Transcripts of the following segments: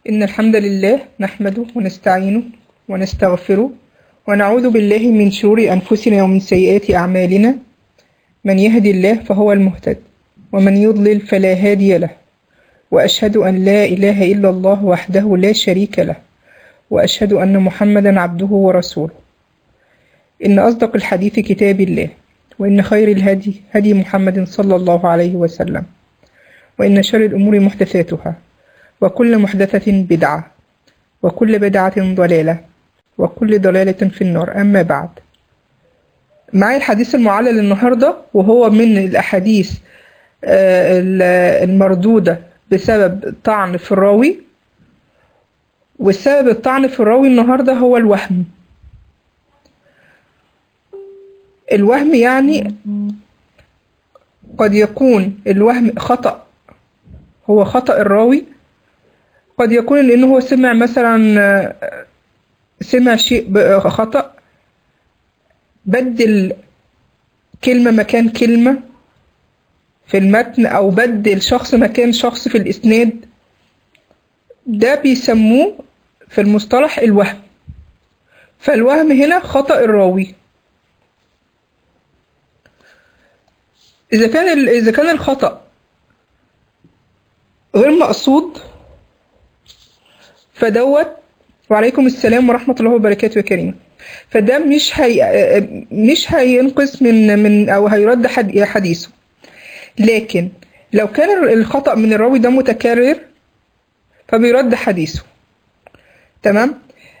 إن الحمد لله نحمده ونستعينه ونستغفره ونعوذ بالله من شرور أنفسنا ومن سيئات أعمالنا من يهدي الله فهو المهتد ومن يضلل فلا هادي له وأشهد أن لا إله إلا الله وحده لا شريك له وأشهد أن محمدا عبده ورسوله إن أصدق الحديث كتاب الله وإن خير الهدي هدي محمد صلى الله عليه وسلم وإن شر الأمور محدثاتها وكل محدثة بدعة وكل بدعة ضلالة وكل ضلالة في النار أما بعد معي الحديث المعلل النهاردة وهو من الأحاديث المردودة بسبب طعن في الراوي والسبب الطعن في الراوي النهاردة هو الوهم الوهم يعني قد يكون الوهم خطأ هو خطأ الراوي قد يكون لأنه هو سمع مثلا سمع شيء خطأ بدل كلمة مكان كلمة في المتن أو بدل شخص مكان شخص في الإسناد ده بيسموه في المصطلح الوهم فالوهم هنا خطأ الراوي إذا كان إذا كان الخطأ غير مقصود فدوت وعليكم السلام ورحمة الله وبركاته يا كريم فده مش هي مش هينقص من من أو هيرد حد حديثه لكن لو كان الخطأ من الراوي ده متكرر فبيرد حديثه تمام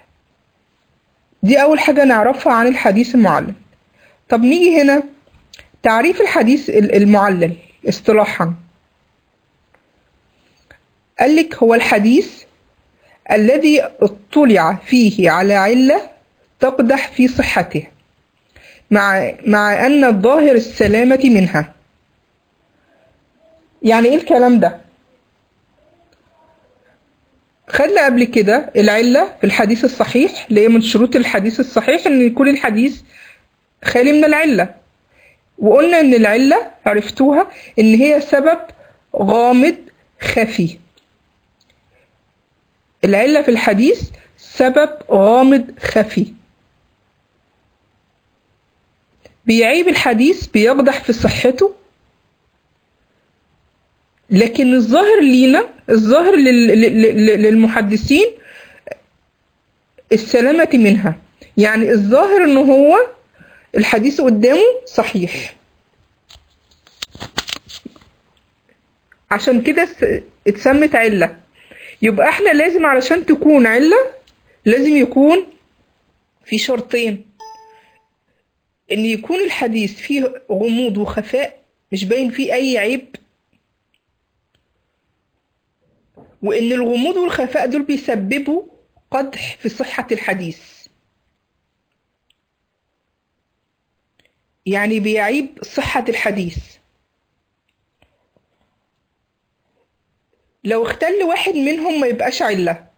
دي أول حاجة نعرفها عن الحديث المعلل طب نيجي هنا تعريف الحديث المعلل اصطلاحا قال لك هو الحديث الذي اطلع فيه على علة تقدح في صحته مع مع أن الظاهر السلامة منها يعني ايه الكلام ده خدنا قبل كده العلة في الحديث الصحيح اللي هي من شروط الحديث الصحيح ان يكون الحديث خالي من العلة وقلنا ان العلة عرفتوها ان هي سبب غامض خفي العلة في الحديث سبب غامض خفي بيعيب الحديث بيقدح في صحته لكن الظاهر لينا الظاهر للمحدثين السلامة منها يعني الظاهر ان هو الحديث قدامه صحيح عشان كده اتسمت علة يبقى احنا لازم علشان تكون علة لازم يكون في شرطين ان يكون الحديث فيه غموض وخفاء مش باين فيه اي عيب وان الغموض والخفاء دول بيسببوا قدح في صحة الحديث يعني بيعيب صحة الحديث لو اختل واحد منهم ما يبقاش علة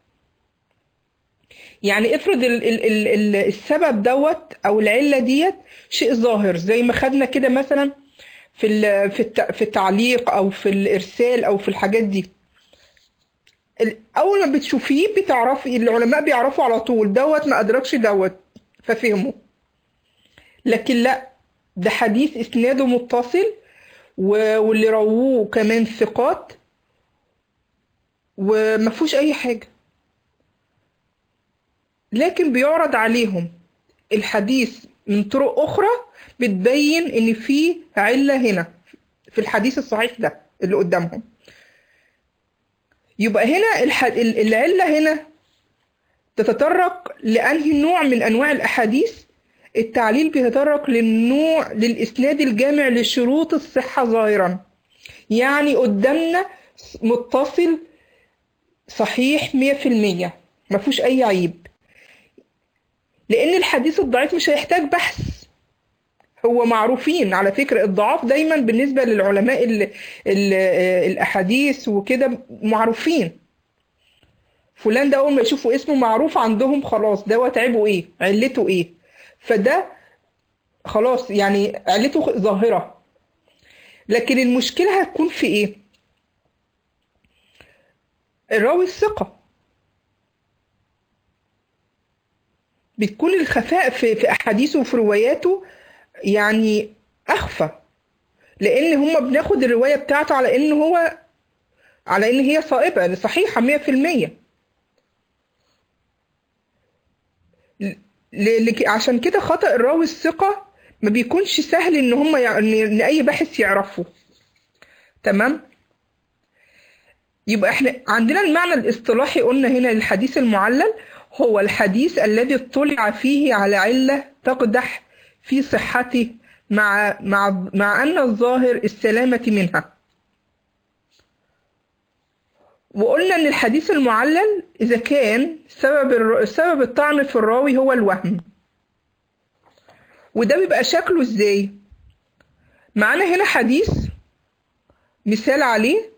يعني افرض ال ال ال ال السبب دوت او العلة ديت شيء ظاهر زي ما خدنا كده مثلا في في في التعليق او في الارسال او في الحاجات دي اول ما بتشوفيه بتعرفي العلماء بيعرفوا على طول دوت ما ادركش دوت ففهموا لكن لا ده حديث اسناده متصل واللي رووه كمان ثقات وما فيهوش اي حاجه لكن بيعرض عليهم الحديث من طرق اخرى بتبين ان في عله هنا في الحديث الصحيح ده اللي قدامهم يبقى هنا العله هنا تتطرق لانهي نوع من انواع الاحاديث التعليل بيتطرق للنوع للاسناد الجامع لشروط الصحه ظاهرا يعني قدامنا متصل صحيح مية في المية مفيهوش أي عيب لأن الحديث الضعيف مش هيحتاج بحث هو معروفين على فكرة الضعاف دايما بالنسبة للعلماء ال ال الأحاديث وكده معروفين فلان ده أول ما يشوفوا اسمه معروف عندهم خلاص دوت عيبه إيه علته إيه فده خلاص يعني علته ظاهرة لكن المشكلة هتكون في إيه الراوي الثقة بتكون الخفاء في في احاديثه وفي رواياته يعني اخفى لان هما بناخد الروايه بتاعته على ان هو على ان هي صائبه صحيحه 100% ل- عشان كده خطأ الراوي الثقة ما بيكونش سهل ان هم يع... ان إن اي باحث يعرفه تمام يبقى احنا عندنا المعنى الاصطلاحي قلنا هنا للحديث المعلل هو الحديث الذي اطلع فيه على علة تقدح في صحته مع مع مع ان الظاهر السلامة منها وقلنا ان الحديث المعلل اذا كان سبب الر... سبب الطعن في الراوي هو الوهم وده بيبقى شكله ازاي معانا هنا حديث مثال عليه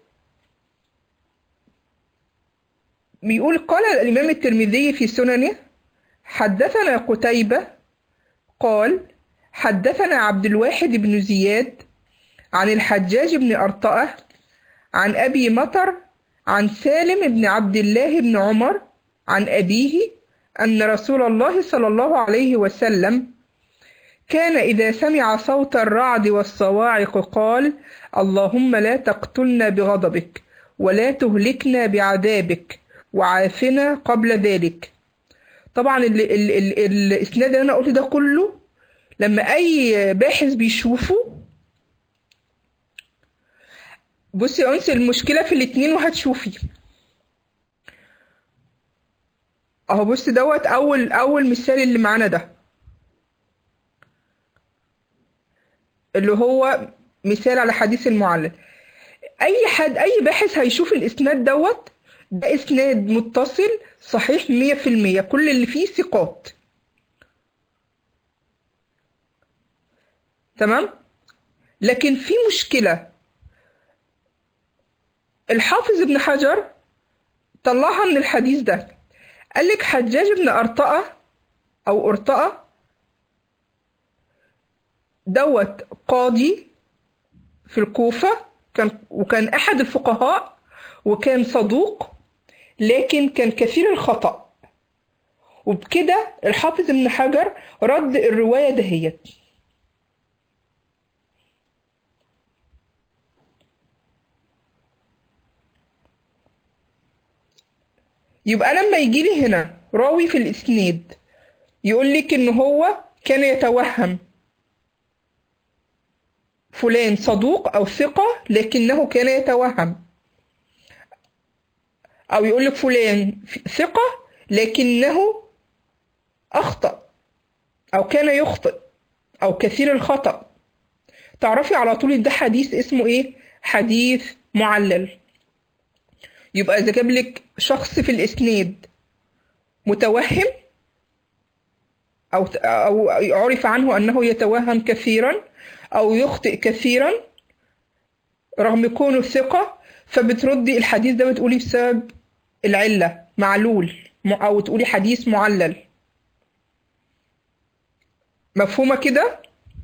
بيقول قال الإمام الترمذي في سننه حدثنا قتيبة قال حدثنا عبد الواحد بن زياد عن الحجاج بن أرطأة عن أبي مطر عن سالم بن عبد الله بن عمر عن أبيه أن رسول الله صلى الله عليه وسلم كان إذا سمع صوت الرعد والصواعق قال اللهم لا تقتلنا بغضبك ولا تهلكنا بعذابك وعافنا قبل ذلك طبعا ال ال ال الإسناد اللي أنا قلت ده كله لما أي باحث بيشوفه بصي يا أنس المشكلة في الاتنين وهتشوفي اهو بص دوت اول اول مثال اللي معانا ده اللي هو مثال على حديث المعلل اي حد اي باحث هيشوف الاسناد دوت ده اسناد متصل صحيح مية في المية كل اللي فيه ثقات تمام لكن في مشكلة الحافظ ابن حجر طلعها من الحديث ده قال لك حجاج بن أرطأة أو أرطأة دوت قاضي في الكوفة كان وكان أحد الفقهاء وكان صدوق لكن كان كثير الخطأ وبكده الحافظ ابن حجر رد الرواية دهيت يبقى لما يجي لي هنا راوي في الإسناد يقول لك إن هو كان يتوهم فلان صدوق أو ثقة لكنه كان يتوهم أو يقول لك فلان ثقة لكنه أخطأ أو كان يخطئ أو كثير الخطأ تعرفي على طول ده حديث اسمه إيه؟ حديث معلل يبقى إذا جاب لك شخص في الإسناد متوهم أو أو عرف عنه أنه يتوهم كثيرا أو يخطئ كثيرا رغم كونه ثقة فبتردي الحديث ده بتقولي بسبب العلة معلول أو تقولي حديث معلل مفهومة كده؟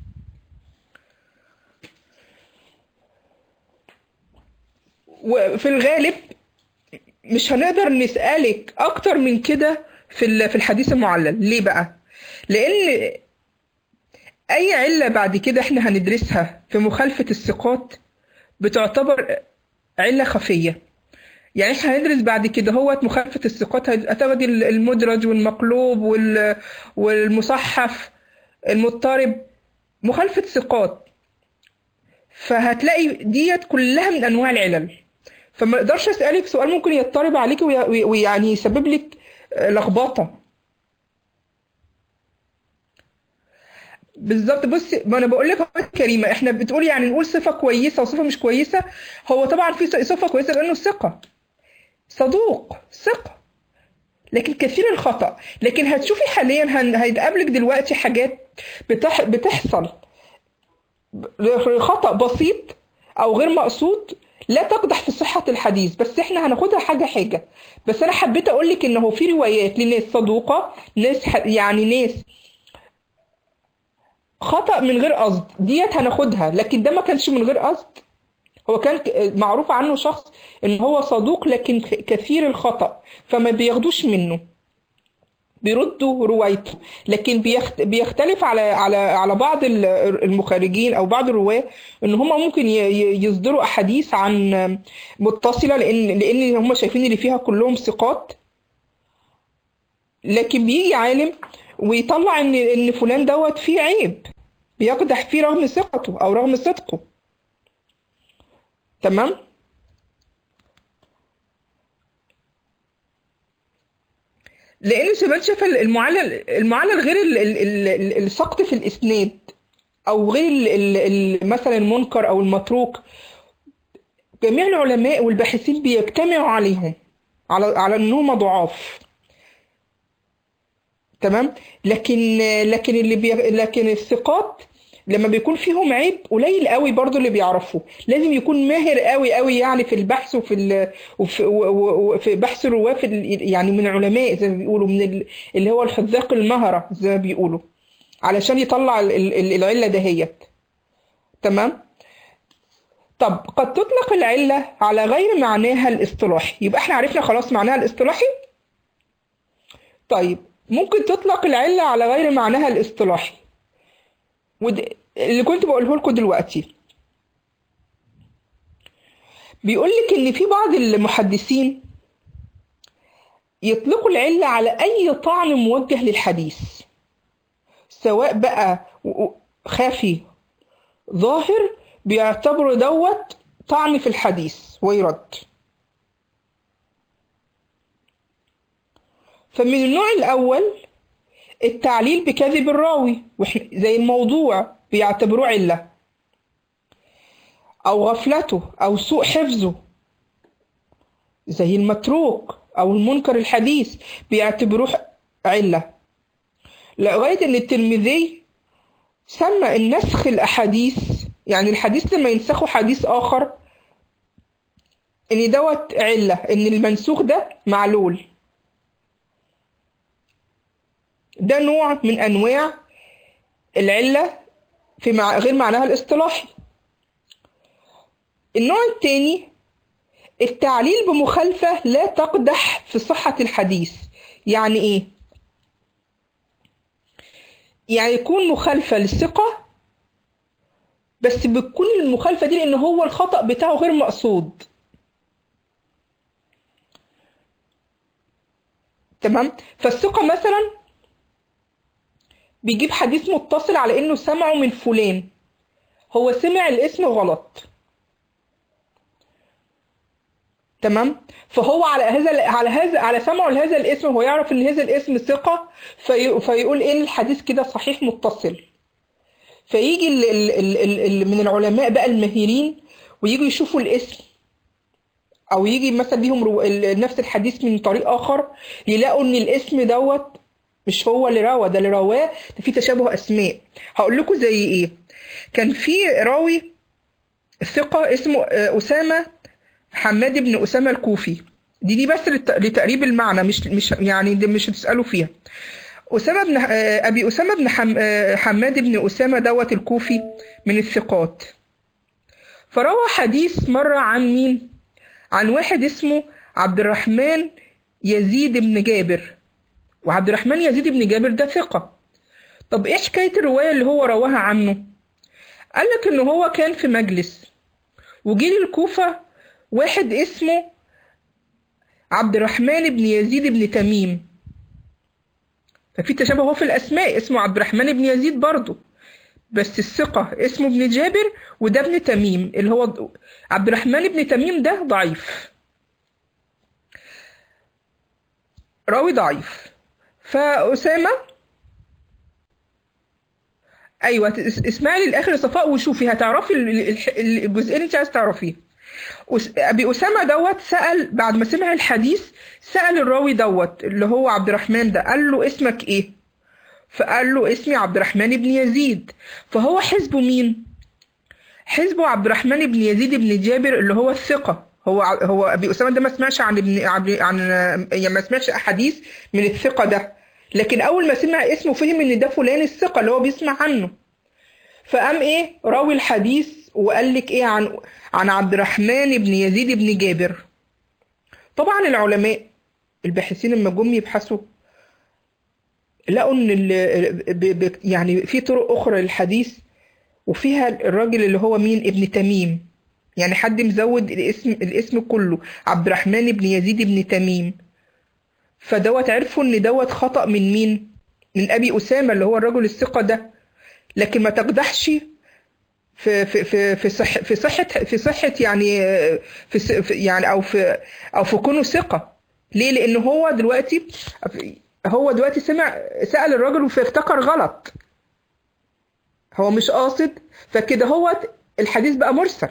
وفي الغالب مش هنقدر نسألك أكتر من كده في في الحديث المعلل ليه بقى؟ لأن أي علة بعد كده إحنا هندرسها في مخالفة الثقات بتعتبر علة خفية يعني إحنا هندرس بعد كده هو مخالفة الثقات هتاخدي المدرج والمقلوب والمصحف المضطرب مخالفة ثقات فهتلاقي ديت كلها من أنواع العلل فما اقدرش اسالك سؤال ممكن يضطرب عليك ويعني يسبب لك لخبطه بالظبط بصي ما انا بقول لك كريمه احنا بتقول يعني نقول صفه كويسه وصفه مش كويسه هو طبعا في صفه كويسه لانه ثقه صدوق ثقه لكن كثير الخطا لكن هتشوفي حاليا هيتقابلك دلوقتي حاجات بتح... بتحصل خطا بسيط او غير مقصود لا تقدح في صحة الحديث بس احنا هناخدها حاجة حاجة بس انا حبيت اقول لك ان هو في روايات لناس صدوقة ناس يعني ناس خطأ من غير قصد ديت هناخدها لكن ده ما كانش من غير قصد هو كان معروف عنه شخص ان هو صدوق لكن كثير الخطأ فما بياخدوش منه بيردوا روايته لكن بيخت... بيختلف على على على بعض ال- المخرجين او بعض الرواه ان هم ممكن ي- ي- يصدروا احاديث عن متصله لان لان هم شايفين اللي فيها كلهم ثقات لكن بيجي عالم ويطلع ان ان فلان دوت فيه عيب بيقدح فيه رغم ثقته او رغم صدقه تمام لان شباب شاف المعلل المعلل غير ال- ال- ال- ال- السقط في الاسناد او غير ال- ال- ال- مثلا المنكر او المتروك جميع العلماء والباحثين بيجتمعوا عليهم على على انهم ضعاف تمام لكن لكن اللي بي... لكن الثقات لما بيكون فيهم عيب قليل قوي برضو اللي بيعرفوه لازم يكون ماهر قوي قوي يعني في البحث وفي ال... وفي, و- و- وفي بحث الرواه في ال... يعني من علماء زي ما بيقولوا من ال... اللي هو الحذاق المهرة زي ما بيقولوا علشان يطلع ال... ال- العلة دهيت تمام طب قد تطلق العلة على غير معناها الاصطلاحي يبقى احنا عرفنا خلاص معناها الاصطلاحي طيب ممكن تطلق العلة على غير معناها الاصطلاحي وده اللي كنت بقوله لكم دلوقتي بيقول لك ان في بعض المحدثين يطلقوا العلة على اي طعن موجه للحديث سواء بقى و- و- خافي ظاهر بيعتبروا دوت طعن في الحديث ويرد فمن النوع الأول التعليل بكذب الراوي وإحنا- زي الموضوع بيعتبروه علة أو غفلته أو سوء حفظه زي المتروك أو المنكر الحديث بيعتبروه علة لغاية إن الترمذي سمى النسخ الأحاديث يعني الحديث لما ينسخوا حديث آخر إن دوت علة إن المنسوخ ده معلول ده نوع من أنواع العلة في مع... غير معناها الاصطلاحي النوع الثاني التعليل بمخالفة لا تقدح في صحة الحديث يعني إيه؟ يعني يكون مخالفة للثقة بس بتكون المخالفة دي لأن هو الخطأ بتاعه غير مقصود تمام فالثقة مثلا بيجيب حديث متصل على انه سمعه من فلان هو سمع الاسم غلط تمام فهو على هذا على هذا على سمعه لهذا الاسم هو يعرف ان هذا الاسم ثقة في فيقول ايه الحديث كده صحيح متصل فيجي ال ال ال ال ال من العلماء بقى الماهرين ويجوا يشوفوا الاسم او يجي مثلا ليهم رو... ال- نفس الحديث من طريق اخر يلاقوا ان الاسم دوت مش هو اللي روى ده اللي رواه ده في تشابه اسماء هقول لكم زي ايه كان في راوي ثقة اسمه آه، أسامة حماد بن أسامة الكوفي دي دي بس للت- لتقريب المعنى مش مش يعني دي مش هتسألوا فيها أسامة بن آه، أبي أسامة بن حم... آه، حماد بن أسامة دوت الكوفي من الثقات فروى حديث مرة عن مين؟ عن واحد اسمه عبد الرحمن يزيد بن جابر وعبد الرحمن يزيد بن جابر ده ثقة طب ايه حكاية الرواية اللي هو رواها عنه قال لك ان هو كان في مجلس وجي الكوفة واحد اسمه عبد الرحمن بن يزيد بن تميم ففي تشابه هو في الاسماء اسمه عبد الرحمن بن يزيد برضه بس الثقة اسمه ابن جابر وده ابن تميم اللي هو عبد الرحمن بن تميم ده ضعيف راوي ضعيف فأسامة أيوة اس- اسمعي للآخر يا صفاء وشوفي هتعرفي ال- ال- الح- الجزئية اللي أنت عايز تعرفيه أس- أبي أسامة دوت سأل بعد ما سمع الحديث سأل الراوي دوت اللي هو عبد الرحمن ده قال له اسمك إيه؟ فقال له اسمي عبد الرحمن بن يزيد فهو حزبه مين؟ حزبه عبد الرحمن بن يزيد بن جابر اللي هو الثقة هو ع- هو ابي اسامه ده ما سمعش عن ابن عن عن- يعني ما سمعش احاديث من الثقة ده لكن اول ما سمع اسمه فهم ان ده فلان الثقة اللي هو بيسمع عنه فقام ايه راوي الحديث وقال لك ايه عن عن عبد الرحمن بن يزيد بن جابر طبعا العلماء الباحثين لما جم يبحثوا لقوا ان ال- ب- ب- يعني في طرق اخرى للحديث وفيها الراجل اللي هو مين ابن تميم يعني حد مزود الاسم الاسم كله عبد الرحمن بن يزيد بن تميم فدوت عرفوا ان دوت خطأ من مين من ابي اسامه اللي هو الرجل الثقه ده لكن ما تقدحش في في في في صح في صحه في صحه يعني في س- في- يعني او في او في كونه ثقه ليه لان هو دلوقتي هو دلوقتي سمع سأل الراجل فافتكر غلط هو مش قاصد فكده هو الحديث بقى مرسل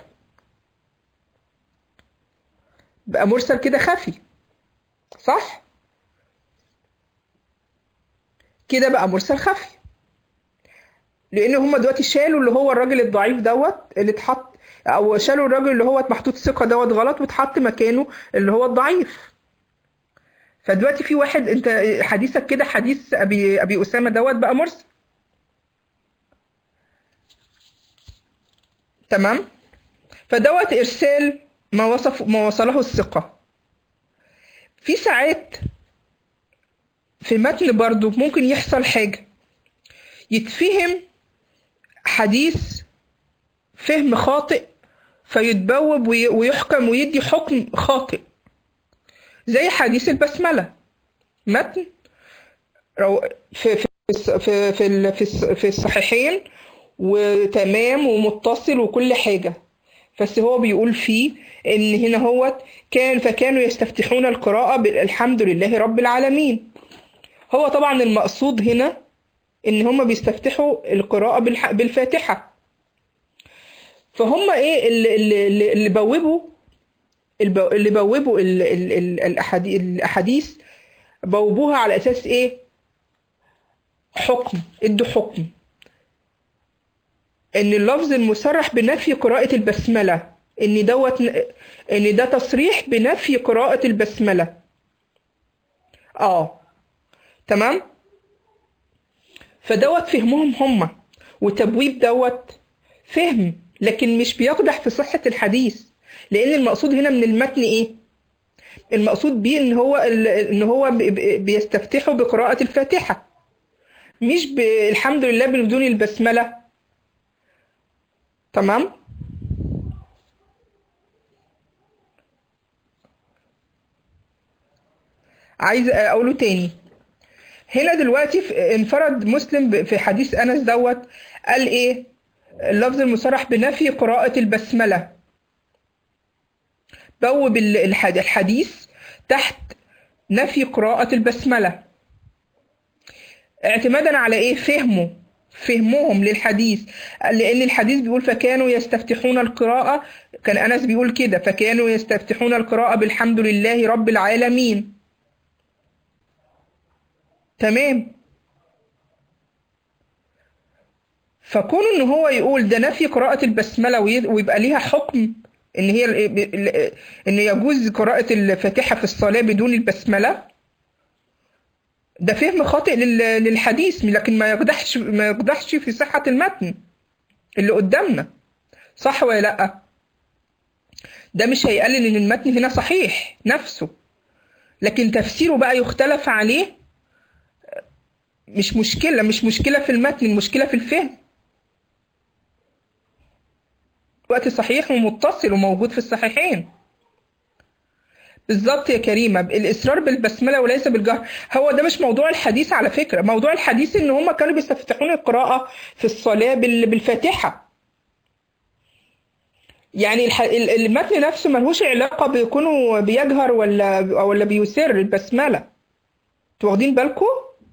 بقى مرسل كده خفي صح كده بقى مرسل خفي لان هما دلوقتي شالوا اللي هو الراجل الضعيف دوت اللي اتحط او شالوا الراجل اللي هو محطوط ثقه دوت غلط واتحط مكانه اللي هو الضعيف فدلوقتي في واحد انت حديثك كده حديث ابي ابي اسامه دوت بقى مرسل تمام فدوت ارسال ما وصف ما وصله الثقه في ساعات في المتن برضو ممكن يحصل حاجه يتفهم حديث فهم خاطئ فيتبوب وي- ويحكم ويدي حكم خاطئ زي حديث البسملة متن رو- في في في في ال- في الص- في الصحيحين وتمام ومتصل وكل حاجة بس هو بيقول فيه ان هنا هو كان فكانوا يستفتحون القراءة بالحمد لله رب العالمين هو طبعا المقصود هنا ان هم بيستفتحوا القراءة بالح- بالفاتحة فهم ايه اللي, اللي, اللي بوبوا الب- اللي بوبوا ال- ال- ال- الأحادي- الاحاديث بوبوها على اساس ايه حكم ادوا حكم ان اللفظ المصرح بنفي قراءة البسملة ان دوت ان ده تصريح بنفي قراءة البسملة اه تمام فدوت فهمهم هم وتبويب دوت فهم لكن مش بيقدح في صحة الحديث لأن المقصود هنا من المتن إيه؟ المقصود بيه إن هو إن هو بي- بي- بيستفتحوا بقراءة الفاتحة مش ب- الحمد لله بدون البسملة تمام؟ عايز أقوله تاني هنا دلوقتي في- انفرد مسلم ب- في حديث انس دوت قال ايه اللفظ المصرح بنفي قراءة البسملة بوب ال- الحد- الحديث تحت نفي قراءة البسملة اعتمادا على ايه فهمه فهمهم للحديث لان الحديث بيقول فكانوا يستفتحون القراءة كان انس بيقول كده فكانوا يستفتحون القراءة بالحمد لله رب العالمين تمام فكون ان هو يقول ده نفي قراءة البسملة وي- ويبقى ليها حكم ان هي ال- ال- ان يجوز قراءة الفاتحة في الصلاة بدون البسملة ده فهم خاطئ لل- للحديث لكن ما يقدحش ما يقدحش في صحة المتن اللي قدامنا صح ولا لا ده مش هيقلل ان المتن هنا صحيح نفسه لكن تفسيره بقى يختلف عليه مش مشكلة مش مشكلة في المتن المشكلة في الفهم وقت صحيح ومتصل وموجود في الصحيحين بالظبط يا كريمة الإصرار بالبسملة وليس بالجهر هو ده مش موضوع الحديث على فكرة موضوع الحديث إن هم كانوا بيستفتحون القراءة في الصلاة بال- بالفاتحة يعني الح... ال- المتن نفسه ملهوش علاقة بيكونوا بيجهر ولا ولا بيسر البسملة انتوا واخدين بالكم؟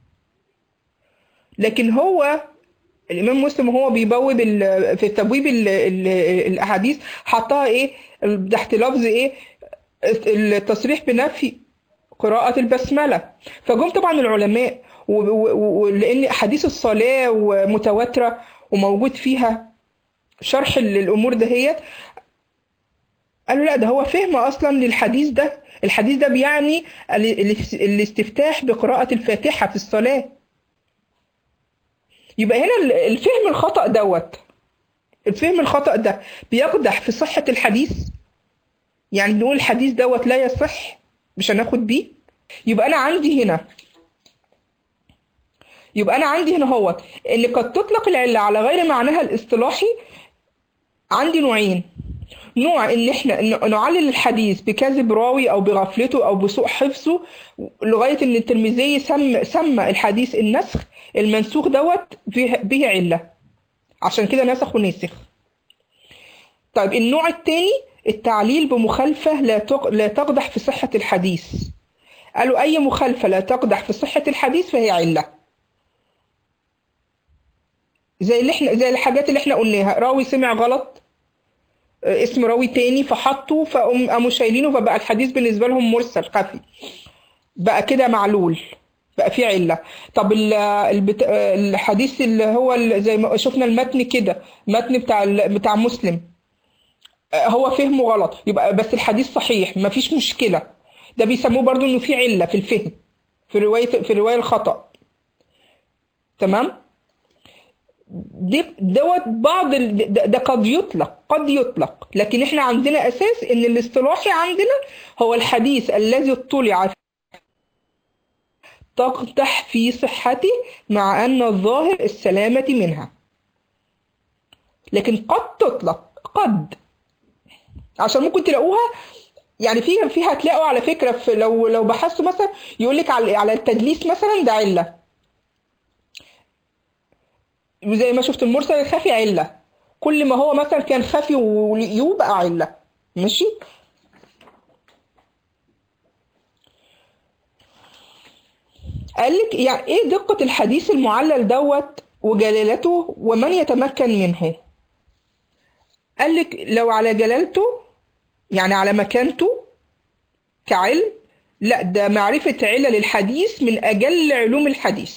لكن هو الإمام مسلم وهو بيبوب ال- في تبويب ال- ال- الأحاديث حطها إيه تحت لفظ إيه التصريح بنفي قراءة البسملة فجم طبعا العلماء و- و- ولأن أحاديث الصلاة ومتواترة وموجود فيها شرح للأمور دهيت قالوا لا ده هو فهم أصلا للحديث ده الحديث ده بيعني ال- ال- الاستفتاح بقراءة الفاتحة في الصلاة يبقى هنا ال- الفهم الخطأ دوت الفهم الخطأ ده بيقدح في صحة الحديث يعني نقول الحديث دوت لا يصح مش هناخد بيه يبقى أنا عندي هنا يبقى انا عندي هنا هو ان قد تطلق العله على غير معناها الاصطلاحي عندي نوعين نوع ان احنا ن- نعلل الحديث بكذب راوي او بغفلته او بسوء حفظه لغايه ان الترمذي سمى سمى الحديث النسخ المنسوخ دوت به به عله عشان كده نسخ ونسخ طيب النوع الثاني التعليل بمخالفه لا تق- لا تقدح في صحه الحديث قالوا اي مخالفه لا تقدح في صحه الحديث فهي عله زي اللي احنا زي الحاجات اللي احنا قلناها راوي سمع غلط آه، اسم راوي تاني فحطوا فقام قاموا شايلينه فبقى الحديث بالنسبه لهم مرسل خفي بقى كده معلول بقى فيه عله طب ال- البت... آه، الحديث اللي هو ال- زي ما شفنا المتن كده متن بتاع ال- بتاع مسلم آه، هو فهمه غلط يبقى بس الحديث صحيح مفيش مشكله ده بيسموه برضو انه في عله في الفهم في روايه في الروايه الخطأ تمام دي دوت بعض ال- ده, ده قد يطلق قد يطلق لكن احنا عندنا اساس ان الاصطلاحي عندنا هو الحديث الذي اطلع تقدح في صحته مع ان الظاهر السلامة منها لكن قد تطلق قد عشان ممكن تلاقوها يعني فيها فيها هتلاقوا على فكرة في لو لو بحثتوا مثلا يقول لك على على التدليس مثلا ده علة زي ما شفت المرسل الخفي علة كل ما هو مثلا كان خفي ويو بقى علة ماشي قال لك يعني ايه دقة الحديث المعلل دوت وجلالته ومن يتمكن منه قال لك لو على جلالته يعني على مكانته كعلم لا ده معرفة علل الحديث من أجل علوم الحديث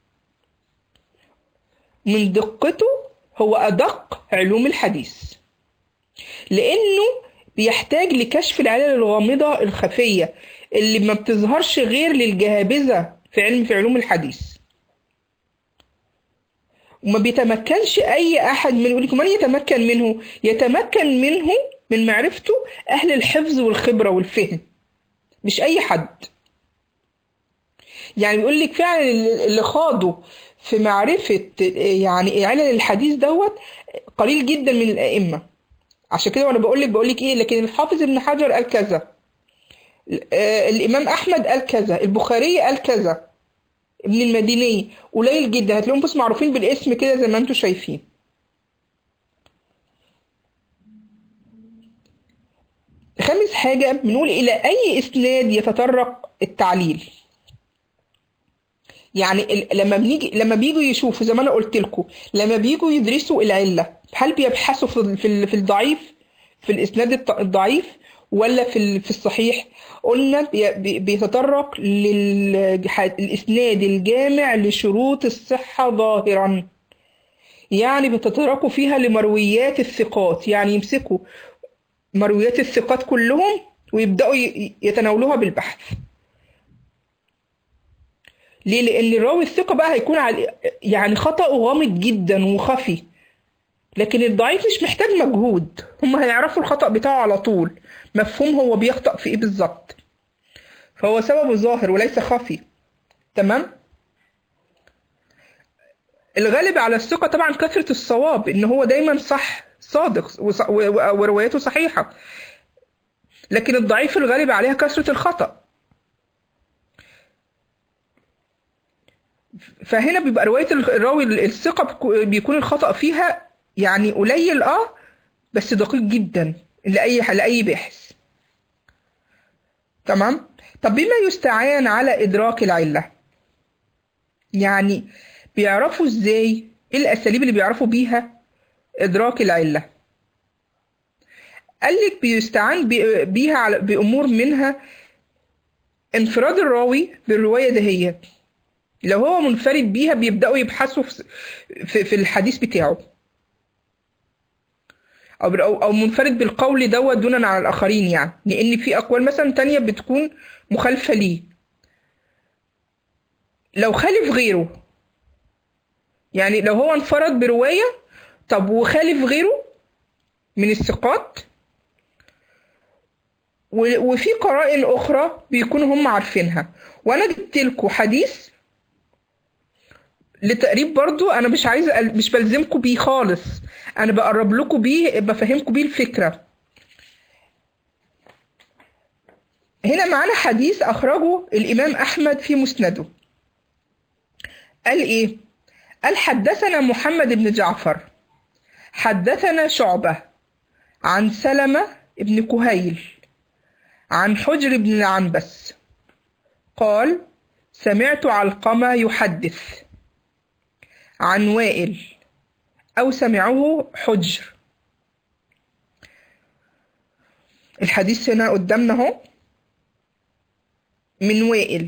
من دقته هو أدق علوم الحديث لأنه بيحتاج لكشف العلل الغامضة الخفية اللي ما بتظهرش غير للجهابذة في علم في علوم الحديث وما بيتمكنش أي أحد من يقول لكم من يتمكن منه يتمكن منه من معرفته أهل الحفظ والخبرة والفهم مش أي حد يعني بيقول لك فعلا اللي خاضوا في معرفة يعني علل الحديث دوت قليل جدا من الأئمة عشان كده وانا بقول لك بقول لك ايه لكن الحافظ ابن حجر قال كذا آه، الامام احمد قال كذا البخاري قال كذا ابن المديني قليل جدا هتلاقيهم بس معروفين بالاسم كده زي ما انتم شايفين خامس حاجة بنقول إلى أي إسناد يتطرق التعليل يعني ال- لما بنيجي لما بيجوا يشوفوا زي ما انا قلت لكم لما بيجوا يدرسوا العله هل بيبحثوا في ال- في ال- في الضعيف في الاسناد الط- الضعيف ولا في ال- في الصحيح قلنا بي- بي- بيتطرق للاسناد الجامع لشروط الصحه ظاهرا يعني بيتطرقوا فيها لمرويات الثقات يعني يمسكوا مرويات الثقات كلهم ويبداوا ي- يتناولوها بالبحث ليه؟ لأن الراوي الثقة بقى هيكون على يعني خطأه غامض جدا وخفي لكن الضعيف مش محتاج مجهود هم هيعرفوا الخطأ بتاعه على طول مفهوم هو بيخطأ في ايه بالظبط فهو سببه ظاهر وليس خفي تمام الغالب على الثقة طبعا كثرة الصواب ان هو دايما صح صادق وص- و- و- وروايته صحيحة لكن الضعيف الغالب عليها كثرة الخطأ فهنا بيبقى رواية الراوي الثقة بيكو- بيكون الخطأ فيها يعني قليل اه بس دقيق جدا لأي لأي باحث تمام طب بما يستعان على إدراك العلة يعني بيعرفوا ازاي ايه الأساليب اللي بيعرفوا بيها إدراك العلة قال لك بيستعان بي- بيها على بأمور منها انفراد الراوي بالرواية دهيت لو هو منفرد بيها بيبدأوا يبحثوا في في, في الحديث بتاعه أو أو أو منفرد بالقول دوت دونا عن الآخرين يعني لأن في أقوال مثلا تانية بتكون مخالفة ليه لو خالف غيره يعني لو هو انفرد برواية طب وخالف غيره من الثقات و- وفي قرائن أخرى بيكونوا هم عارفينها وأنا جبت لكم حديث لتقريب برضو انا مش عايزه أل- مش بلزمكم بيه خالص انا بقرب لكم بيه بفهمكم بيه الفكره هنا معانا حديث اخرجه الامام احمد في مسنده قال ايه قال حدثنا محمد بن جعفر حدثنا شعبه عن سلمه بن كهيل عن حجر بن العنبس قال سمعت علقمه يحدث عن وائل أو سمعه حجر الحديث هنا قدامنا اهو من وائل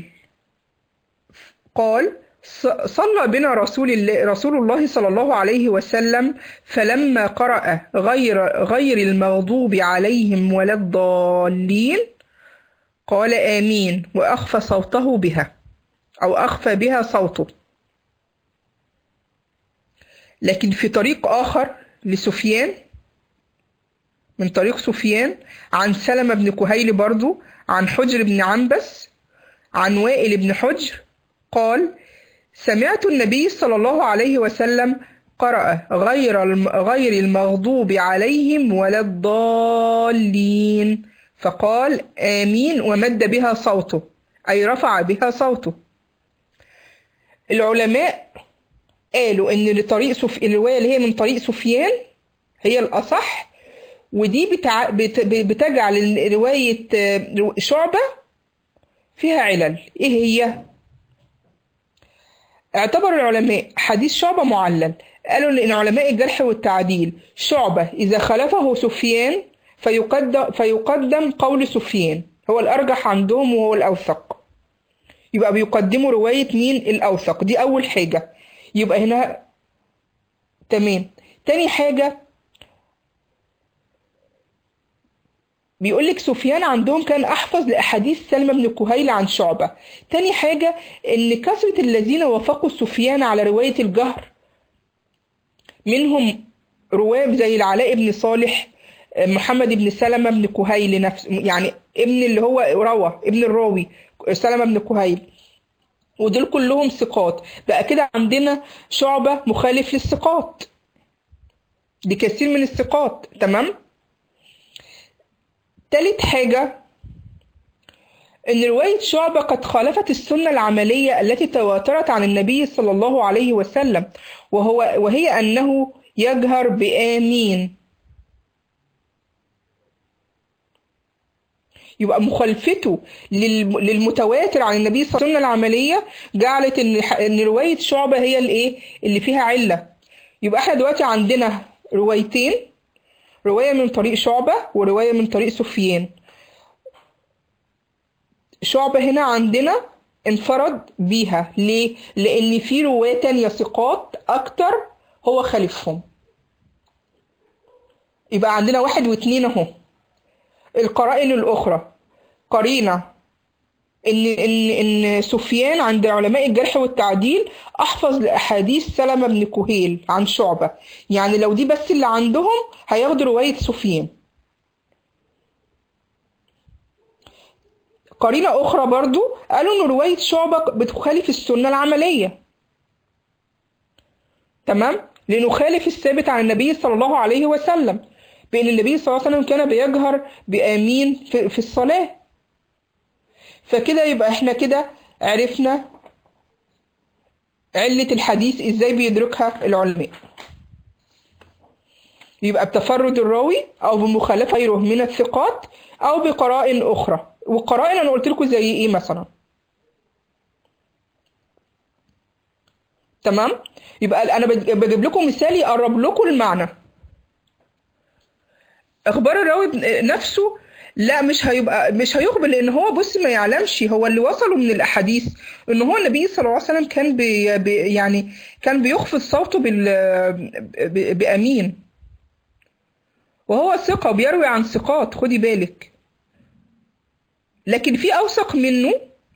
قال ص- صلى بنا رسول الله رسول الله صلى الله عليه وسلم فلما قرأ غير غير المغضوب عليهم ولا الضالين قال آمين وأخفى صوته بها أو أخفى بها صوته لكن في طريق آخر لسفيان من طريق سفيان عن سلمة بن كهيل برضو عن حجر بن عنبس عن وائل بن حجر قال سمعت النبي صلى الله عليه وسلم قرأ غير الم- غير المغضوب عليهم ولا الضالين فقال آمين ومد بها صوته أي رفع بها صوته العلماء قالوا ان لطريق سف... الروايه اللي هي من طريق سفيان هي الاصح ودي بتع... بت... بتجعل ال- روايه آه، شعبه فيها علل ايه هي اعتبر العلماء حديث شعبة معلل قالوا ان علماء الجرح والتعديل شعبة اذا خلفه سفيان فيقدم فيقدم قول سفيان هو الارجح عندهم وهو الاوثق يبقى بيقدموا رواية مين الاوثق دي اول حاجة يبقى هنا تمام تاني حاجة بيقول لك سفيان عندهم كان احفظ لاحاديث سلمى بن كهيل عن شعبة تاني حاجة ان كثرة الذين وافقوا سفيان على رواية الجهر منهم رواه زي العلاء بن صالح محمد بن سلمة بن كهيل نفسه يعني ابن اللي هو روى ابن الراوي سلمة بن كهيل ودول كلهم ثقات بقى كده عندنا شعبة مخالف للثقات بكثير من الثقات تمام تالت حاجة إن رواية شعبة قد خالفت السنة العملية التي تواترت عن النبي صلى الله عليه وسلم وهو وهي أنه يجهر بآمين يبقى مخالفته للم- للمتواتر عن النبي صلى الله عليه وسلم السنة العملية جعلت إن ح- إن رواية شعبة هي الإيه اللي فيها علة يبقى إحنا دلوقتي عندنا روايتين رواية من طريق شعبة ورواية من طريق سفيان شعبة هنا عندنا انفرد بيها ليه؟ لأن في رواة تانية ثقات أكتر هو خالفهم يبقى عندنا واحد واتنين أهو القرائن الأخرى قرينة إن إن إن سفيان عند علماء الجرح والتعديل أحفظ لأحاديث سلمة بن كهيل عن شعبة يعني لو دي بس اللي عندهم هياخدوا رواية سفيان قرينة أخرى برضو قالوا إن رواية شعبة بتخالف السنة العملية تمام لأنه خالف الثابت عن النبي صلى الله عليه وسلم بأن النبي صلى الله عليه وسلم كان بيجهر بآمين في, في الصلاة فكده يبقى احنا كده عرفنا علة الحديث ازاي بيدركها العلماء يبقى بتفرد الراوي او بمخالفة غيره من الثقات او بقرائن اخرى والقرائن انا قلت لكم زي ايه مثلا تمام يبقى انا بج- بجيب لكم مثال يقرب لكم المعنى اخبار الراوي نفسه لا مش هيبقى مش هيقبل لان هو بص ما يعلمش هو اللي وصله من الاحاديث ان هو النبي صلى الله عليه وسلم كان بي بي يعني كان بيخفض صوته بال ب- بامين وهو ثقة بيروي عن ثقات خدي بالك لكن في اوثق منه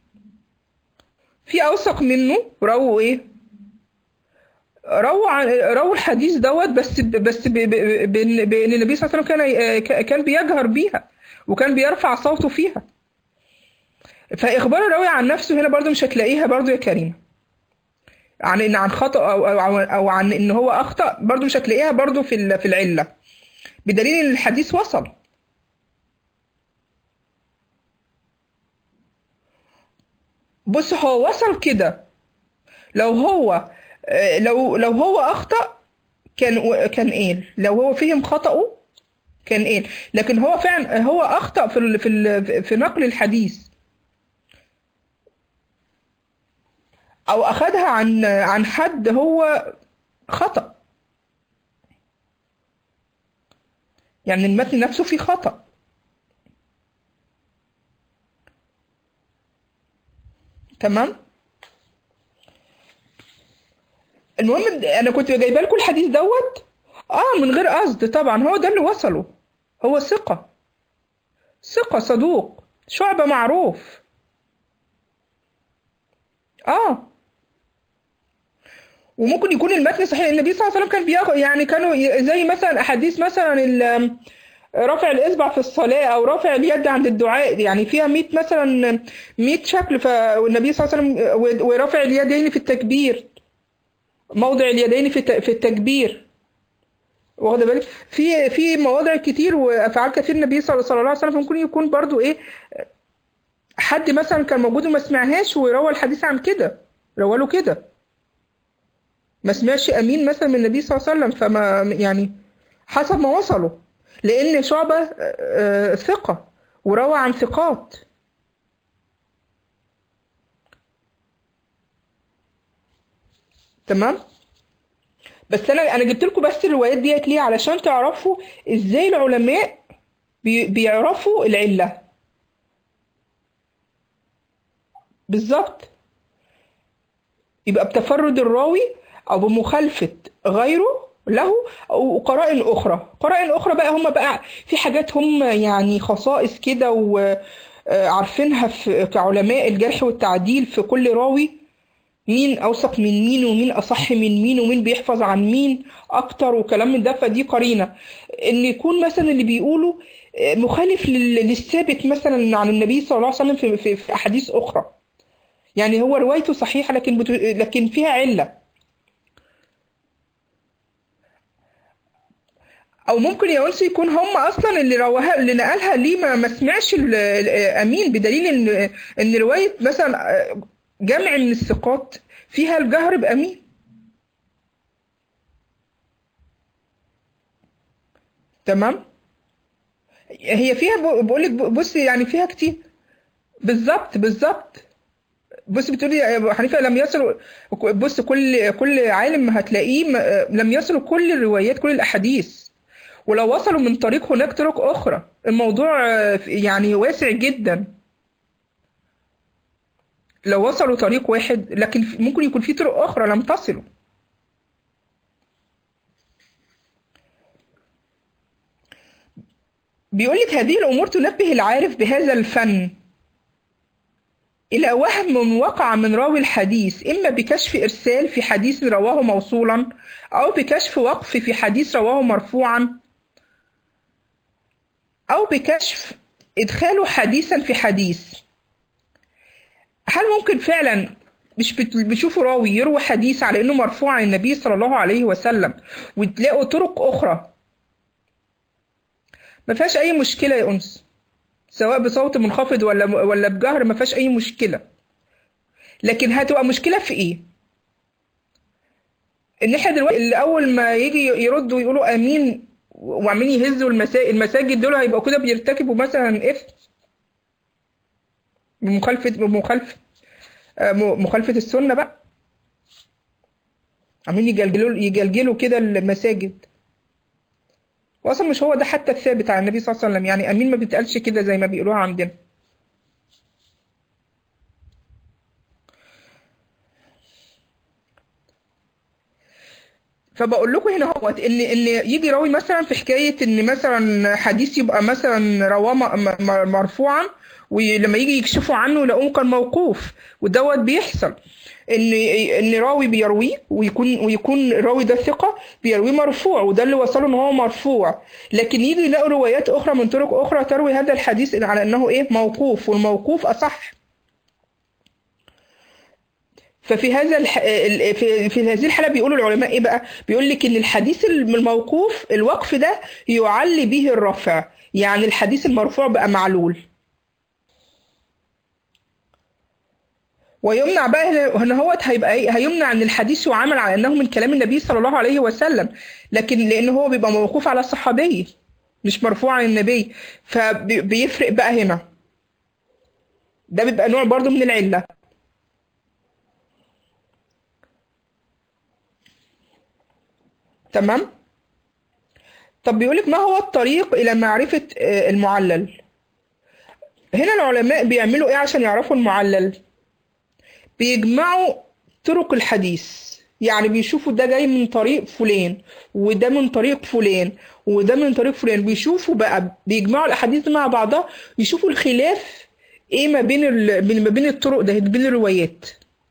في اوثق منه رووا ايه رووا عن رووا الحديث دوت بس بس ب- ب- بان بان النبي صلى الله عليه وسلم كان كان بيجهر بيها وكان بيرفع صوته فيها فاخبار الراوي عن نفسه هنا برضو مش هتلاقيها برضو يا كريمه عن ان عن خطأ او او, أو عن ان هو اخطأ برضو مش هتلاقيها برضو في ال- في العلة بدليل ان الحديث وصل بص هو وصل كده لو هو آه، لو لو هو اخطأ كان كان ايه لو هو فهم خطأه كان ايه لكن هو فعلا هو اخطأ في ال- في ال- في نقل الحديث او اخدها عن عن حد هو خطأ يعني المتن نفسه فيه خطأ تمام المهم انا كنت جايبه لكم الحديث دوت اه من غير قصد طبعا هو ده اللي وصله هو ثقة ثقة صدوق شعبة معروف اه وممكن يكون المتن صحيح النبي صلى الله عليه وسلم كان بياخد يعني كانوا ي- زي مثلا احاديث مثلا ال- رفع الاصبع في الصلاه او رفع اليد عند الدعاء يعني فيها 100 مثلا 100 شكل فالنبي صلى الله عليه وسلم و- ورفع اليدين في التكبير موضع اليدين في الت- في التكبير واخده بالك في في مواضع كتير وافعال كتير النبي صلى صلى الله عليه وسلم ممكن يكون برضو ايه حد مثلا كان موجود وما سمعهاش وروى الحديث عن كده روى له كده ما سمعش امين مثلا من النبي صلى الله عليه وسلم فما يعني حسب ما وصلوا لان شعبة آه، آه، ثقة وروى عن ثقات تمام بس انا انا جبت لكم بس الروايات ديت ليه علشان تعرفوا ازاي العلماء بي- بيعرفوا العلة بالظبط يبقى بتفرد الراوي او بمخالفة غيره له او قرائن اخرى قرائن اخرى بقى هم بقى في حاجات هم يعني خصائص كده وعارفينها في كعلماء الجرح والتعديل في كل راوي مين اوثق من مين ومين اصح من مين ومين بيحفظ عن مين اكتر وكلام من ده فدي قرينه ان يكون مثلا اللي بيقوله آه، مخالف لل- للثابت مثلا عن النبي صلى الله عليه وسلم في, في, في احاديث اخرى يعني هو روايته صحيحه لكن بتو... لكن فيها عله او ممكن يا انس يكون هم اصلا اللي رواها اللي نقلها ليه ما, ما سمعش ال- ال- امين بدليل ان ان روايه مثلا آه، جمع من الثقات فيها الجهر بامين تمام هي فيها بقول لك بص يعني فيها كتير بالظبط بالظبط بص بتقولي يا ابو حنيفه لم يصل بص كل كل عالم هتلاقيه م- لم يصل كل الروايات كل الاحاديث ولو وصلوا من طريق هناك طرق اخرى الموضوع آه، يعني واسع جدا لو وصلوا طريق واحد لكن في- ممكن يكون في طرق اخرى لم تصلوا بيقول لك هذه الامور تنبه العارف بهذا الفن إلى وهم وقع من راوي الحديث إما بكشف إرسال في حديث رواه موصولا أو بكشف وقف في حديث رواه مرفوعا أو بكشف إدخال حديثا في حديث هل ممكن فعلا مش بت- بتشوفوا راوي يروي حديث على إنه مرفوع عن النبي صلى الله عليه وسلم وتلاقوا طرق أخرى ما فيهاش أي مشكلة يا أنس سواء بصوت منخفض ولا ولا بجهر ما فيهاش أي مشكلة لكن هتبقى مشكلة في إيه؟ إن إحنا دلوقتي اللي أول ما يجي يردوا ويقولوا آمين وعمالين يهزوا المساجد المساجد دول هيبقوا كده بيرتكبوا مثلا إثم بمخالفة بمخالفة آه، م- مخالفة السنة بقى عمالين يجلجلوا يجلجلوا كده المساجد واصلا مش هو ده حتى الثابت عن النبي صلى الله عليه وسلم يعني امين ما بيتقالش كده زي ما بيقولوها عندنا فبقول لكم هنا هو ان ان يجي راوي مثلا في حكايه ان مثلا حديث يبقى مثلا رواه م- م- مرفوعا ولما يجي يكشفوا عنه يلاقوه كان موقوف ودوت بيحصل ان ان راوي بيرويه ويكون ويكون الراوي ده ثقه بيرويه مرفوع وده اللي وصله ان هو مرفوع لكن يجي يلاقوا روايات اخرى من طرق اخرى تروي هذا الحديث على انه ايه موقوف والموقوف اصح ففي هذا الح... ال- في في هذه الحالة بيقولوا العلماء ايه بقى بيقول لك ان الحديث الموقوف الوقف ده يعلي به الرفع يعني الحديث المرفوع بقى معلول ويمنع بقى هنا- هنا هوت هيبقى ايه هيمنع ان الحديث يعامل على انه من كلام النبي صلى الله عليه وسلم لكن لان هو بيبقى موقوف على الصحابي مش مرفوع عن النبي فبيفرق بقى هنا ده بيبقى نوع برضو من العلة تمام طب بيقولك ما هو الطريق إلى معرفة آه، المعلل هنا العلماء بيعملوا إيه عشان يعرفوا المعلل بيجمعوا طرق الحديث يعني بيشوفوا ده جاي من طريق فلان وده من طريق فلان وده من طريق فلان بيشوفوا بقى بيجمعوا الأحاديث دي مع بعضها يشوفوا الخلاف إيه ما بين ال... بين- ما بين الطرق ده بين الروايات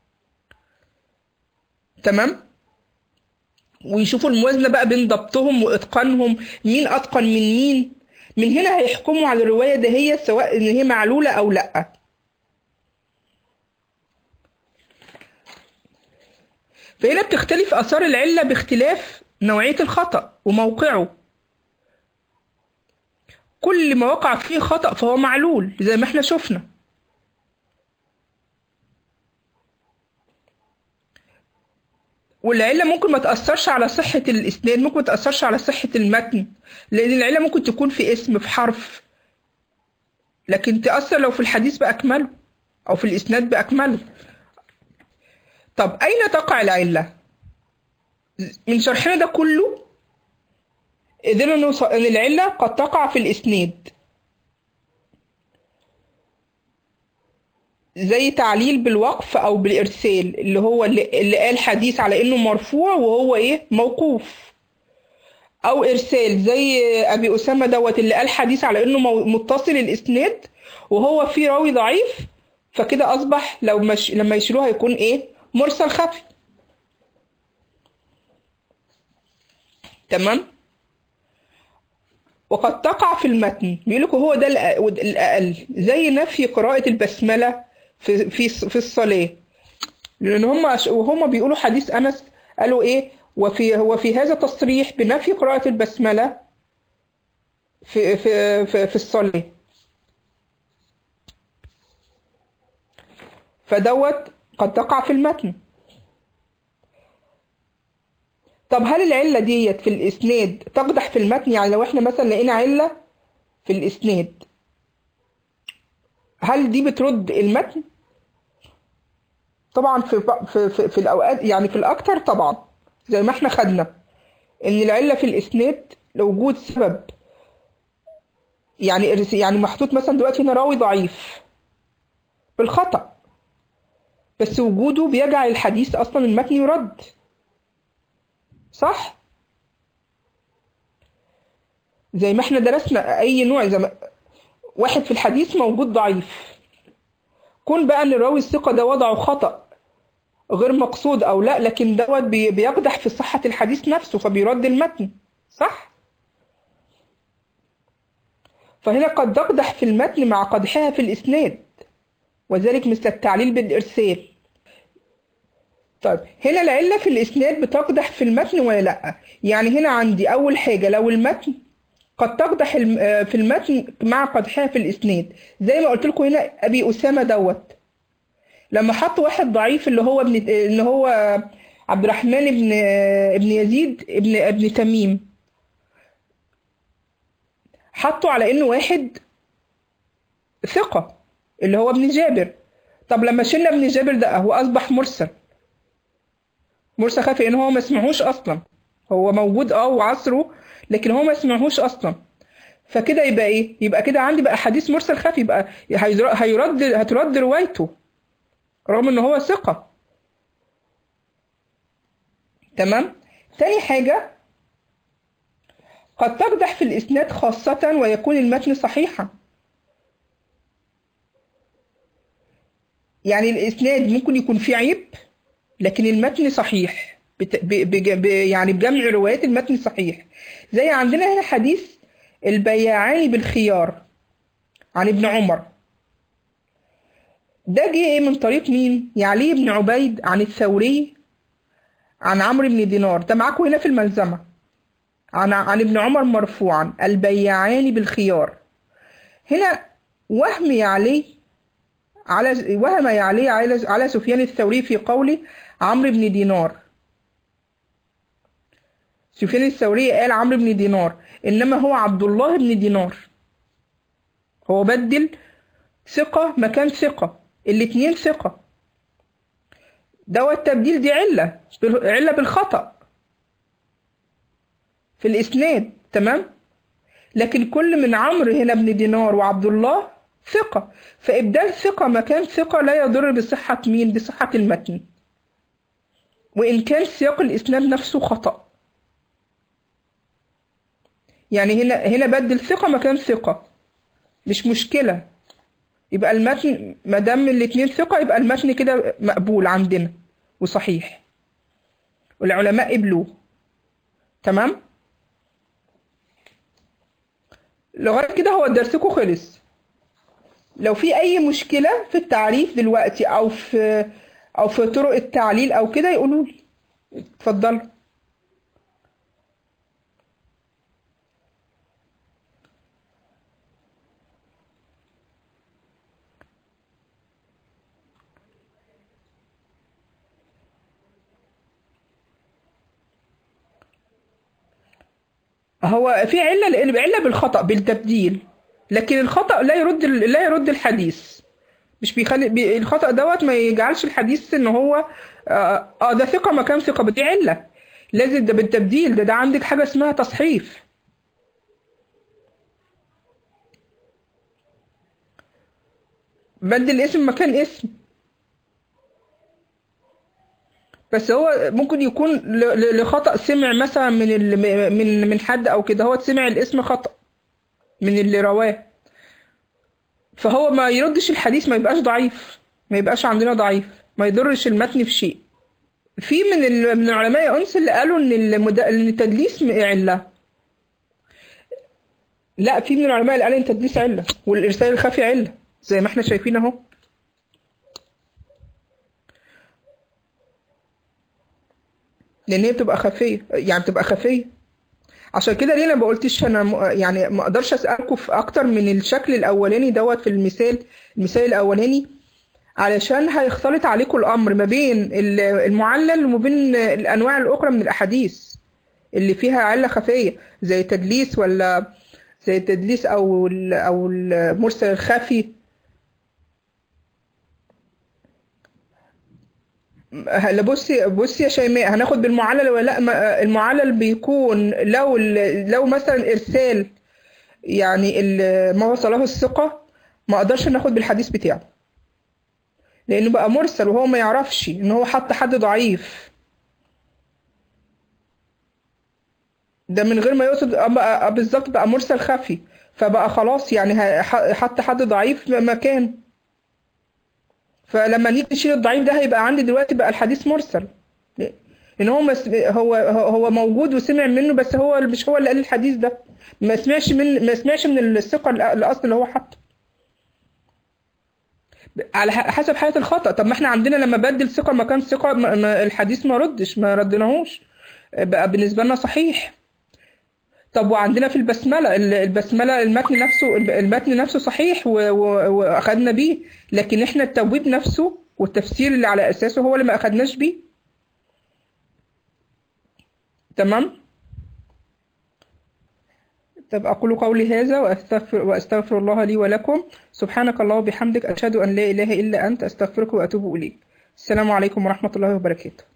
تمام ويشوفوا الموازنة بقى بين ضبطهم وإتقانهم مين أتقن من مين من هنا هيحكموا على الرواية ده هي سواء إن هي معلولة أو لأ فهنا بتختلف آثار العلة باختلاف نوعية الخطأ وموقعه كل ما وقع فيه خطأ فهو معلول زي ما احنا شفنا والعلة ممكن ما تأثرش على صحة الإسناد ممكن ما تأثرش على صحة المتن لأن العلة ممكن تكون في اسم في حرف لكن تأثر لو في الحديث بأكمله أو في الإسناد بأكمله طب أين تقع العلة؟ من شرحنا ده كله قدرنا نوصل إن العلة قد تقع في الإسناد زي تعليل بالوقف أو بالإرسال اللي هو اللي, اللي قال حديث على إنه مرفوع وهو إيه موقوف أو إرسال زي أبي أسامة دوت اللي قال حديث على إنه مو- متصل الإسناد وهو فيه راوي ضعيف فكده أصبح لو مش لما يشيلوه هيكون إيه مرسل خفي تمام وقد تقع في المتن بيقول لك هو ده الأ- الأقل زي نفي قراءة البسملة في في في الصلاة لأن هم وهم بيقولوا حديث أنس قالوا إيه وفي وفي هذا تصريح بنفي قراءة البسملة في في في, في الصلاة فدوت قد تقع في المتن طب هل العلة ديت في الإسناد تقدح في المتن يعني لو احنا مثلا لقينا علة في الإسناد هل دي بترد المتن؟ طبعا في في في, في الأوقات يعني في الأكتر طبعا زي ما احنا خدنا إن العلة في الإسناد لوجود سبب يعني يعني محطوط مثلا دلوقتي هنا راوي ضعيف بالخطأ بس وجوده بيجعل الحديث أصلا المتن يرد صح زي ما احنا درسنا اي نوع زي ما واحد في الحديث موجود ضعيف كون بقى ان الراوي الثقة ده وضعه خطأ غير مقصود او لا لكن دوت بي- بيقدح في صحة الحديث نفسه فبيرد المتن صح فهنا قد تقدح في المتن مع قدحها في الاسناد وذلك مثل التعليل بالارسال طيب هنا العلة في الإسناد بتقدح في المتن ولا لأ؟ يعني هنا عندي أول حاجة لو المتن قد تقدح الم- آه، في المتن مع قدحها في الإسناد زي ما قلت لكم هنا أبي أسامة دوت لما حط واحد ضعيف اللي هو ابن اللي هو عبد الرحمن ابن ابن يزيد ابن ابن تميم حطه على إنه واحد ثقة اللي هو ابن جابر طب لما شلنا ابن جابر ده هو أصبح مرسل مرسى خفي ان هو ما سمعوش اصلا هو موجود اه وعصره لكن هو ما سمعوش اصلا فكده يبقى ايه يبقى كده عندي بقى حديث مرسل خفي يبقى هيزر- هيرد هترد روايته رغم ان هو ثقة تمام تاني حاجة قد تقدح في الإسناد خاصة ويكون المتن صحيحا يعني الإسناد ممكن يكون فيه عيب لكن المتن صحيح بت... ب... بج... ب... يعني بجمع روايات المتن صحيح زي عندنا هنا حديث البياعان بالخيار عن ابن عمر ده جه ايه من طريق مين يعلي بن عبيد عن الثوري عن عمرو بن دينار ده معاكم هنا في الملزمة عن عن ابن عمر مرفوعا البيعان بالخيار هنا وهم يعلي على وهم يعلي على على سفيان الثوري في قوله عمرو بن دينار سفيان الثوري قال عمرو بن دينار انما هو عبد الله بن دينار هو بدل ثقة مكان ثقة الاتنين ثقة دوت التبديل دي علة علة بالخطأ في الإسناد تمام لكن كل من عمرو هنا بن دينار وعبد الله ثقة فإبدال ثقة مكان ثقة لا يضر بصحة مين بصحة المتن وإن كان سياق الإسناد نفسه خطأ يعني هنا هنا بدل ثقة مكان ثقة مش مشكلة يبقى المتن ما دام الاتنين ثقة يبقى المتن كده مقبول عندنا وصحيح والعلماء قبلوه تمام لغاية كده هو درسكم خلص لو في أي مشكلة في التعريف دلوقتي أو في أو في طرق التعليل أو كده يقولوا لي اتفضلوا هو في علة لأن علة بالخطأ بالتبديل لكن الخطأ لا يرد لا يرد الحديث مش بيخلي بي الخطأ دوت ما يجعلش الحديث ان هو اه, آه ده ثقة مكان ثقة دي علة لازم ده بالتبديل ده ده عندك حاجة اسمها تصحيف بدل اسم مكان اسم بس هو ممكن يكون لخطأ سمع مثلا من من من حد او كده هو سمع الاسم خطأ من اللي رواه فهو ما يردش الحديث ما يبقاش ضعيف ما يبقاش عندنا ضعيف ما يضرش المتن في شيء في من من العلماء يا انس اللي قالوا ان المد... ان التدليس عله لا في من العلماء اللي قالوا ان التدليس عله والارسال الخفي عله زي ما احنا شايفين اهو لان هي بتبقى خفيه يعني بتبقى خفيه عشان كده ليه انا ما قلتش انا م... يعني ما اقدرش اسالكم في اكتر من الشكل الاولاني دوت في المثال المثال الاولاني علشان هيختلط عليكم الامر ما بين المعلل وما بين الانواع الاخرى من الاحاديث اللي فيها عله خفيه زي التدليس ولا زي التدليس او ال... او المرسل الخفي هلا بصي بصي يا شيماء هناخد بالمعلل ولا لا المعلل بيكون لو لو مثلا ارسال يعني ما وصله الثقه ما اقدرش ناخد بالحديث بتاعه لانه بقى مرسل وهو ما يعرفش ان هو حط حد ضعيف ده من غير ما يقصد بقى بالظبط بقى مرسل خفي فبقى خلاص يعني حط حد ضعيف مكان فلما نيجي نشيل الضعيف ده هيبقى عندي دلوقتي بقى الحديث مرسل ان هو مس... هو هو موجود وسمع منه بس هو مش هو اللي قال الحديث ده ما سمعش من ما سمعش من الثقه الاصل اللي هو حاطه على حسب حالة الخطأ طب ما احنا عندنا لما بدل ثقة مكان ثقة ما الحديث ما ردش ما ردناهوش بقى بالنسبة لنا صحيح طب وعندنا في البسملة البسملة المتن نفسه المتن نفسه صحيح وأخدنا بيه لكن احنا التبويب نفسه والتفسير اللي على أساسه هو اللي ما أخدناش بيه تمام طب أقول قولي هذا وأستغفر, وأستغفر الله لي ولكم سبحانك الله وبحمدك أشهد أن لا إله إلا أنت أستغفرك وأتوب إليك السلام عليكم ورحمة الله وبركاته